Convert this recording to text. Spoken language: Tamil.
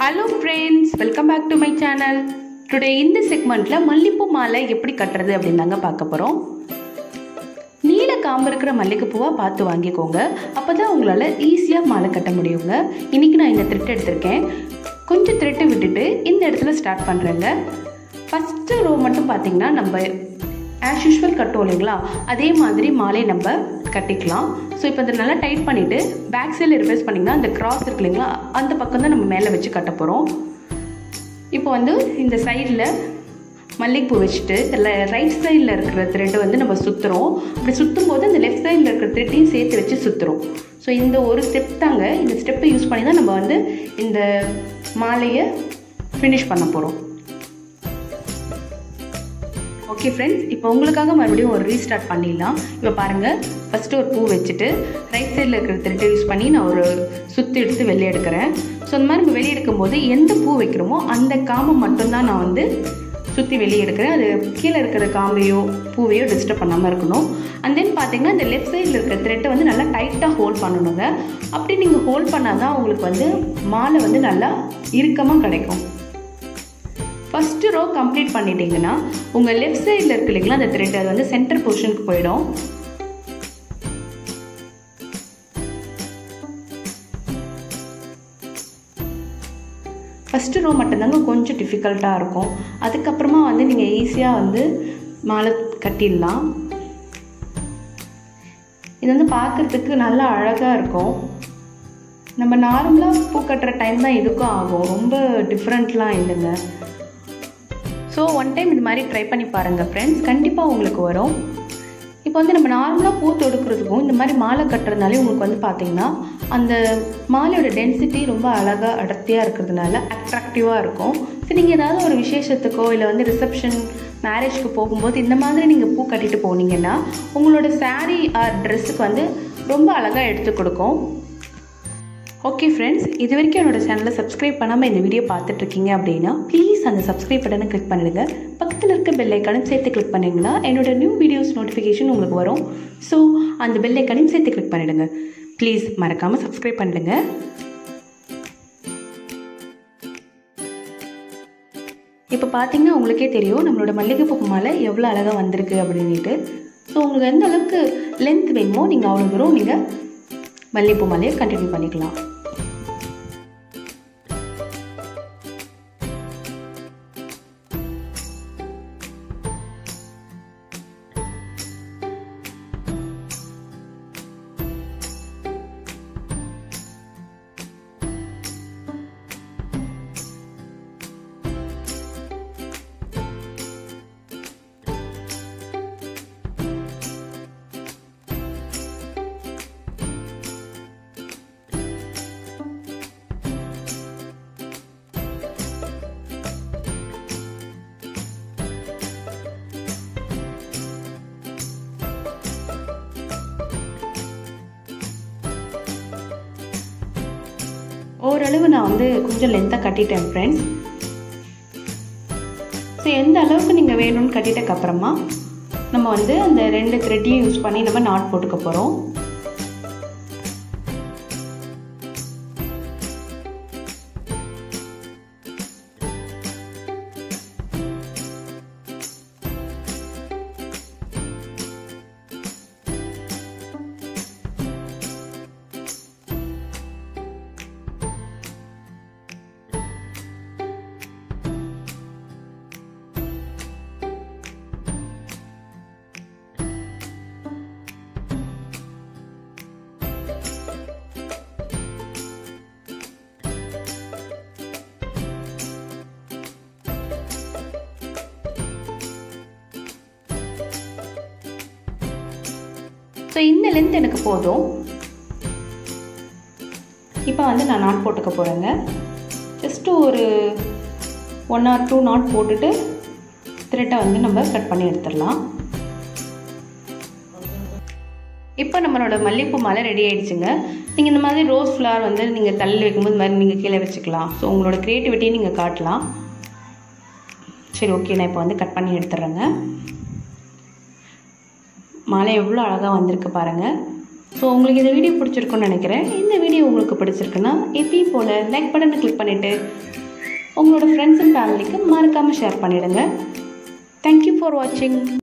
hello friends welcome back to my channel today இந்த செக்மெண்ட்டில் மல்லிப்பூ மாலை எப்படி கட்டுறது அப்படின்னு தாங்க பார்க்க போகிறோம் நீல காம்பு இருக்கிற மல்லிகைப்பூவாக பார்த்து வாங்கிக்கோங்க அப்போ தான் உங்களால் ஈஸியாக மாலை கட்ட முடியுங்க இன்றைக்கி நான் இந்த த்ரெட் எடுத்திருக்கேன் கொஞ்சம் த்ரெட்டு விட்டுட்டு இந்த இடத்துல ஸ்டார்ட் பண்ணுறேங்க ஃபஸ்ட்டு ரோ மட்டும் பார்த்தீங்கன்னா நம்ம ஆஸ் யூஷுவல் கட்டுவோம் இல்லைங்களா அதே மாதிரி மாலை நம்ம கட்டிக்கலாம் ஸோ இப்போ இதை நல்லா டைட் பண்ணிவிட்டு பேக் சைடில் ரிவர்ஸ் பண்ணிங்கன்னா அந்த கிராஸ் இருக்கு இல்லைங்களா அந்த பக்கம் தான் நம்ம மேலே வச்சு கட்ட போகிறோம் இப்போ வந்து இந்த சைடில் மல்லிகைப்பூ வச்சுட்டு இல்லை ரைட் சைடில் இருக்கிற த்ரெட்டை வந்து நம்ம சுற்றுறோம் அப்படி சுற்றும் போது இந்த லெஃப்ட் சைடில் இருக்கிற த்ரெட்டையும் சேர்த்து வச்சு சுற்றுறோம் ஸோ இந்த ஒரு ஸ்டெப் தாங்க இந்த ஸ்டெப்பை யூஸ் பண்ணி தான் நம்ம வந்து இந்த மாலையை ஃபினிஷ் பண்ண போகிறோம் ஓகே ஃப்ரெண்ட்ஸ் இப்போ உங்களுக்காக மறுபடியும் ஒரு ரீஸ்டார்ட் பண்ணிடலாம் இப்போ பாருங்கள் ஃபஸ்ட்டு ஒரு பூ வச்சுட்டு ரைட் சைடில் இருக்கிற த்ரெட்டை யூஸ் பண்ணி நான் ஒரு சுற்றி எடுத்து வெளியே எடுக்கிறேன் ஸோ இந்த மாதிரி நம்ம வெளியே எடுக்கும்போது எந்த பூ வைக்கிறோமோ அந்த காம்பை மட்டும்தான் நான் வந்து சுற்றி வெளியே எடுக்கிறேன் அது கீழே இருக்கிற காம்பையோ பூவையோ டிஸ்டர்ப் பண்ணாமல் இருக்கணும் அண்ட் தென் பார்த்தீங்கன்னா இந்த லெஃப்ட் சைடில் இருக்கிற த்ரெட்டை வந்து நல்லா டைட்டாக ஹோல்ட் பண்ணணுங்க அப்படி நீங்கள் ஹோல்ட் பண்ணால் தான் உங்களுக்கு வந்து மாலை வந்து நல்லா இறுக்கமாக கிடைக்கும் ஃபஸ்ட்டு ரோ கம்ப்ளீட் பண்ணிட்டீங்கன்னா உங்கள் லெஃப்ட் சைடில் இருக்கு இல்லைங்களா அந்த த்ரெட் அது வந்து சென்டர் பொசிஷனுக்கு போயிடும் ஃபஸ்ட்டு ரோ மட்டும்தாங்க கொஞ்சம் டிஃபிகல்ட்டாக இருக்கும் அதுக்கப்புறமா வந்து நீங்கள் ஈஸியாக வந்து மாலை கட்டிடலாம் இது வந்து பார்க்குறதுக்கு நல்லா அழகாக இருக்கும் நம்ம நார்மலாக பூ கட்டுற டைம் தான் இதுக்கும் ஆகும் ரொம்ப டிஃப்ரெண்ட்லாம் இல்லைங்க ஸோ ஒன் டைம் இது மாதிரி ட்ரை பண்ணி பாருங்கள் ஃப்ரெண்ட்ஸ் கண்டிப்பாக உங்களுக்கு வரும் இப்போ வந்து நம்ம நார்மலாக பூ தொடுக்கிறதுக்கும் இந்த மாதிரி மாலை கட்டுறதுனாலே உங்களுக்கு வந்து பார்த்திங்கன்னா அந்த மாலையோட டென்சிட்டி ரொம்ப அழகாக அடர்த்தியாக இருக்கிறதுனால அட்ராக்டிவாக இருக்கும் ஸோ நீங்கள் ஏதாவது ஒரு விசேஷத்துக்கோ இல்லை வந்து ரிசப்ஷன் மேரேஜ்க்கு போகும்போது இந்த மாதிரி நீங்கள் பூ கட்டிட்டு போனீங்கன்னா உங்களோட சாரீ ஆர் ட்ரெஸ்ஸுக்கு வந்து ரொம்ப அழகாக எடுத்து கொடுக்கும் ஓகே ஃப்ரெண்ட்ஸ் இது வரைக்கும் என்னோட சேனலை சப்ஸ்கிரைப் பண்ணாமல் இந்த வீடியோ பார்த்துட்ருக்கீங்க அப்படின்னா ப்ளீஸ் அந்த சப்ஸ்கிரைப் பட்டனை கிளிக் பண்ணிடுங்க பக்கத்தில் இருக்க பெல் ஐக்கானும் சேர்த்து கிளிக் பண்ணிங்கன்னா என்னோட நியூ வீடியோஸ் நோட்டிஃபிகேஷன் உங்களுக்கு வரும் ஸோ அந்த பெல் ஐக்கானையும் சேர்த்து கிளிக் பண்ணிவிடுங்க ப்ளீஸ் மறக்காமல் சப்ஸ்கிரைப் பண்ணிடுங்க இப்போ பார்த்தீங்கன்னா உங்களுக்கே தெரியும் நம்மளோட மல்லிகைப்பூ மாலை எவ்வளோ அழகாக வந்திருக்கு அப்படின்ட்டு ஸோ உங்களுக்கு எந்த அளவுக்கு லென்த் வேணுமோ நீங்கள் அவ்வளோ தூரம் நீங்கள் மல்லிகைப்பூ மாலையை கண்டினியூ பண்ணிக்கலாம் ஓரளவு நான் வந்து கொஞ்சம் லென்த்தாக கட்டிட்டேன் ஃப்ரெண்ட்ஸ் ஸோ எந்த அளவுக்கு நீங்கள் வேணும்னு கட்டிட்டக்கப்புறமா நம்ம வந்து அந்த ரெண்டு த்ரெட்டையும் யூஸ் பண்ணி நம்ம நாட் போட்டுக்க போகிறோம் ஸோ இந்த லென்த் எனக்கு போதும் இப்போ வந்து நான் நாட் போட்டுக்க போகிறேங்க ஜஸ்ட்டு ஒரு ஒன் ஆர் டூ நாட் போட்டுட்டு த்ரெட்டை வந்து நம்ம கட் பண்ணி எடுத்துடலாம் இப்போ நம்மளோட மல்லிகைப்பூ மாலை ரெடி ஆகிடுச்சுங்க நீங்கள் இந்த மாதிரி ரோஸ் ஃப்ளவர் வந்து நீங்கள் தள்ளி வைக்கும்போது மாதிரி நீங்கள் கீழே வச்சுக்கலாம் ஸோ உங்களோட க்ரியேட்டிவிட்டியை நீங்கள் காட்டலாம் சரி ஓகே நான் இப்போ வந்து கட் பண்ணி எடுத்துட்றேங்க மாலை எவ்வளோ அழகாக வந்திருக்கு பாருங்கள் ஸோ உங்களுக்கு இந்த வீடியோ பிடிச்சிருக்குன்னு நினைக்கிறேன் இந்த வீடியோ உங்களுக்கு பிடிச்சிருக்குன்னா எப்பயும் போல் லைக் பட்டனை கிளிக் பண்ணிவிட்டு உங்களோட ஃப்ரெண்ட்ஸ் அண்ட் ஃபேமிலிக்கு மறக்காமல் ஷேர் பண்ணிவிடுங்க தேங்க்யூ ஃபார் வாட்சிங்